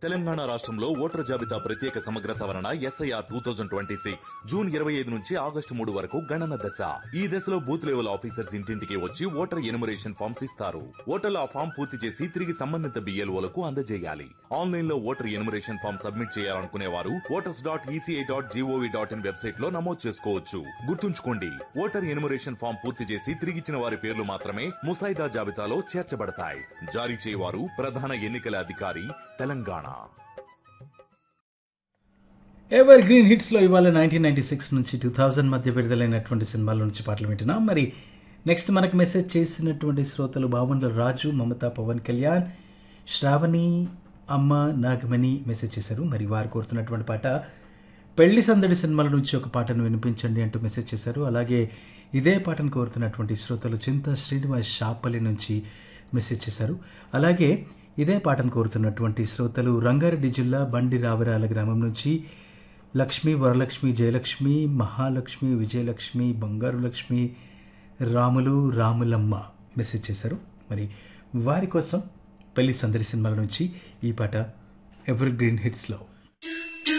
తెలంగాణ రాష్ట్రంలో ఓటర్ జాబితా ప్రత్యేక సమగ్ర సవరణ SIR two thousand twenty six June ఇరవై ఐదు నుంచి ఆగస్టు మూడు వరకు గణన దశ ఈ దశలో బూత్ లెవెల్ ఆఫీసర్స్ ఇంటింటికి వచ్చి ఓటర్ ఎనుమరేషన్ ఫామ్స్ ఇస్తారు ఓటర్లు ఆ ఫామ్ పూర్తి చేసి తిరిగి సంబంధిత బిఎల్ఓలకు అందజేయాలి ఆన్లైన్ లో ఓటర్ ఎనుమరేషన్ ఫామ్ సబ్మిట్ చేయాలనుకునే వారు voters dot ECI dot gov dot in website లో నమోదు చేసుకోవచ్చు గుర్తుంచుకోండి ఓటర్ ఎనుమరేషన్ ఫామ్ పూర్తి చేసి తిరిగిచ్చిన వారి పేర్లు మాత్రమే ముసాయిదా జాబితాలో చేర్చబడతాయి జారీ చేయవారు ప్రధాన ఎన్నికల అధికారి తెలంగాణ ఎవర్ గ్రీన్ హిట్స్లో ఇవాళ నైన్టీన్ నైన్టీ సిక్స్ నుంచి టూ థౌజండ్ మధ్య విడుదలైనటువంటి సినిమాల నుంచి పాటలు వింటున్నాం మరి నెక్స్ట్ మనకు మెసేజ్ చేసినటువంటి శ్రోతలు బావన్ల రాజు మమత పవన్ కళ్యాణ్ శ్రావణి అమ్మ నాగమణి మెసేజ్ చేశారు మరి వారు కోరుతున్నటువంటి పాట పెళ్లి సందడి సినిమాల నుంచి ఒక పాటను వినిపించండి అంటూ మెసేజ్ చేశారు అలాగే ఇదే పాటను కోరుతున్నటువంటి శ్రోతలు చింత శ్రీనివాస్ షాపల్లి నుంచి మెసేజ్ చేశారు అలాగే ఇదే పాటను కోరుతున్నటువంటి శ్రోతలు రంగారెడ్డి జిల్లా బండి రావరాల గ్రామం నుంచి లక్ష్మి వరలక్ష్మి జయలక్ష్మి మహాలక్ష్మి విజయలక్ష్మి బంగారు లక్ష్మి రాములు రాములమ్మ మెసేజ్ చేశారు మరి వారి కోసం పెళ్లి సందడి సినిమాల నుంచి ఈ పాట ఎవర్ గ్రీన్ హిట్స్లో